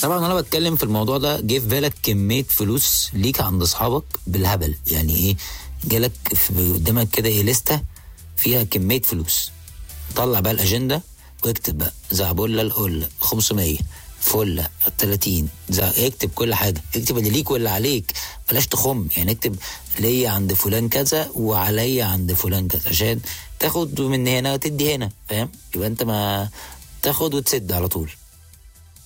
طبعا وانا بتكلم في الموضوع ده جه في بالك كميه فلوس ليك عند اصحابك بالهبل يعني ايه جالك في قدامك كده ايه لسته فيها كميه فلوس طلع بقى الاجنده واكتب بقى زعبولة القلة 500 فلة 30 زع... اكتب كل حاجة اكتب اللي ليك واللي عليك بلاش تخم يعني اكتب ليا عند فلان كذا وعليا عند فلان كذا عشان تاخد من هنا وتدي هنا فاهم يبقى انت ما تاخد وتسد على طول